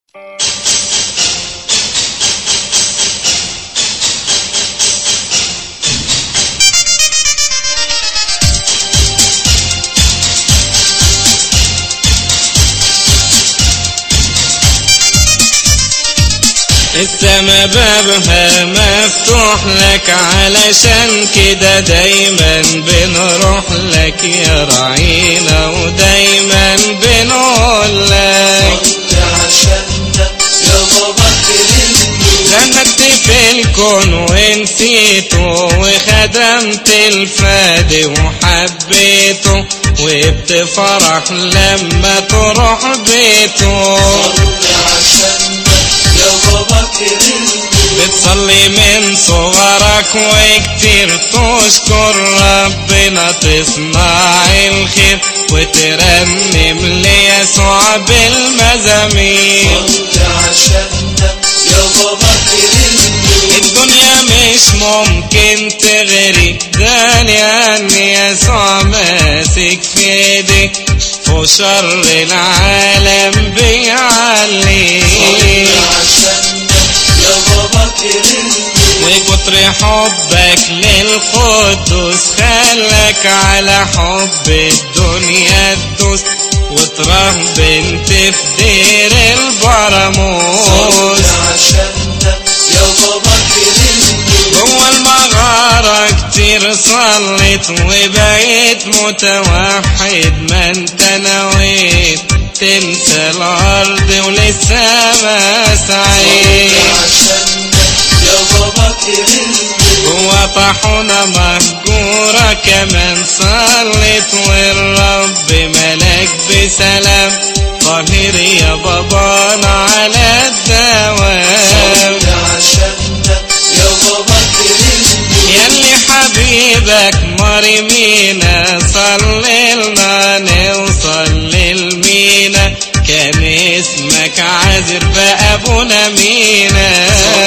السما بابها مفتوح لك علشان كده دايما بنروح لك يا رعينا ودايما بنقول لك عشاننا يا بابا كريم غنت في الكون ونسيته وخدمت الفادي وحبيته وبتفرح لما تروح بيته عشاننا يا بابا كريم بتصلي من صغرك وكتير تشكر ربنا تصنع الخير وترنم ليسوع بالمزامير عشاننا يا بابا كريم الدنيا مش ممكن تغري ده لأن يسوع ماسك في ايديك وشر العالم بيعليك عشاننا يا بابا كريم وكتر حبك للقدس خلك على حب الدنيا تدوس وترهبن في دير البراموس عشاننا يا بابا كريم جوه المغارة كتير صليت وبقيت متوحد ما انت نويت تنسى الارض وللسما سعيد عشاننا يا بابا كريم جوه طاحونة مهجورة كمان صليت والرب ملك بسلام طاهر يا بابانا على الدوام عشاننا يا بابا كريم يلي حبيبك مريمينا صلي لنا نوصل للمينا كان اسمك عازر بأبونا مينا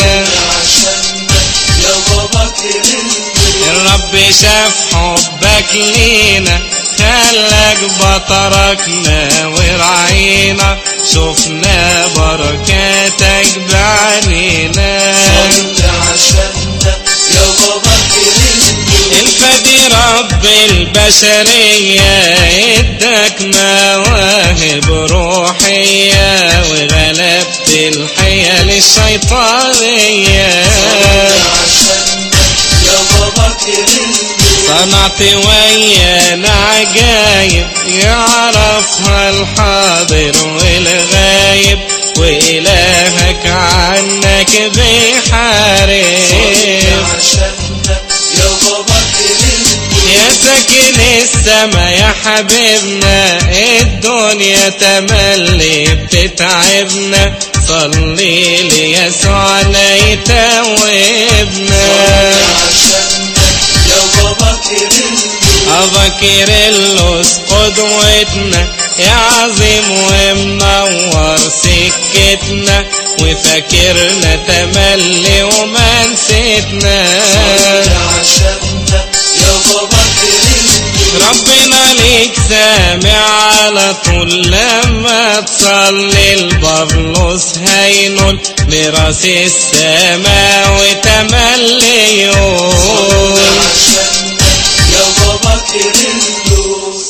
عشاننا يا بابا كريم الرب شاف حبك لينا خلك بطركنا ورعينا شفنا بركاتك بعينينا عشاننا يا بابا كريم الفدي رب البشرية ادك مواهب روحية وغلبت الحيل الشيطانية عشاننا يا بابا كريم صنعت ويانا عجايب يعرفها الحاضر والغايب وإلهك عنك بيحارب عشاننا يا بابا كريم يا ساكن السما يا حبيبنا الدنيا تملي بتتعبنا صلي ليسوع لا يتوبنا عشاننا يا بابا كريم أبا كيرلس قدوتنا يا عظيم ومنور سكتنا وفاكرنا تملي وما نسيتنا عشاننا يا بابا كريم ربنا ليك سامع على طول لما تصلي البرلوس هينول لراس السماء وتملي يقول عشاننا يا بابا كريم